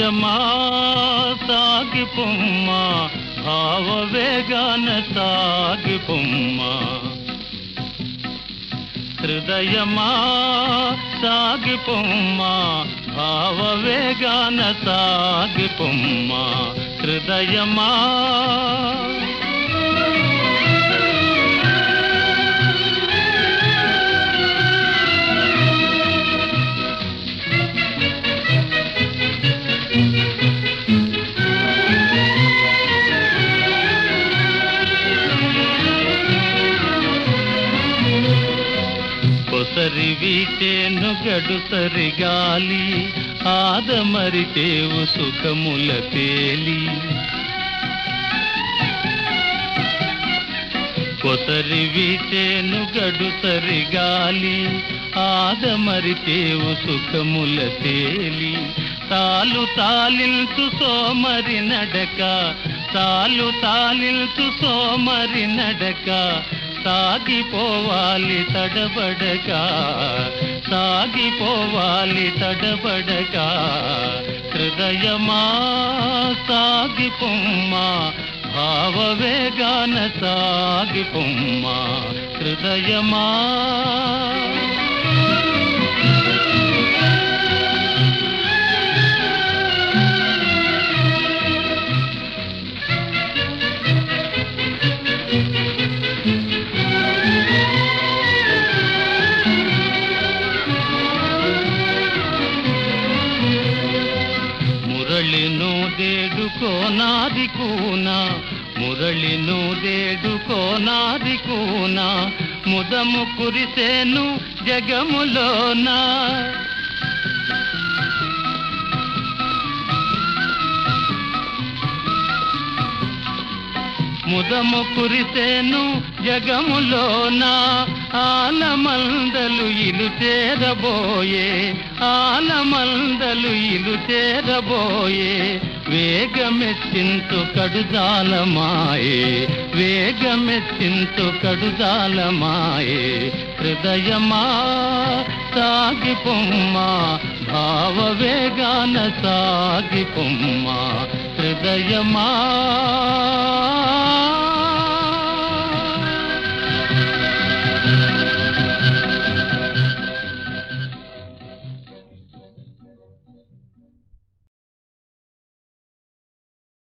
హృదయమా సాగి పొమ్మ భావవేగాన సాగి పొమ్మ హృదయమా సాగి పొమ్మ భావవేగాన సాగి పొమ్మ హృదయమా కొసరి వీచేను గడుసరి గాలి ఆదమరిచేవు సుఖముల తేలి కొసరి వీచేను గడుసరి గాలి ఆదమరిచేవు సుఖముల తేలి తాలు తాలిల్చు సోమరి నడక తాలు తాలిల్చు సోమరి నడక సాగిపోవాలి తడబడక సాగిపోవాలి తడబడక హృదయమా సాగిపొమ్మ భావవేగాన సాగిపొమ్మ హృదయమా మురళిను దేడుకోనాది కూన మురళిను దేడుకోనాది కూన ముదము కురిసేను జగములోనా ముదము కురిసేను జగములోన ఆలమందలు ఇలు చేరబోయే ఆలమందలు ఇలు చేరబోయే వేగమెచ్చింతు కడుజాలమాయే వేగమెచ్చింతు కడుజాలమాయే హృదయమా సాగి పొమ్మ భావవేగాన సాగి పొమ్మ హృదయమా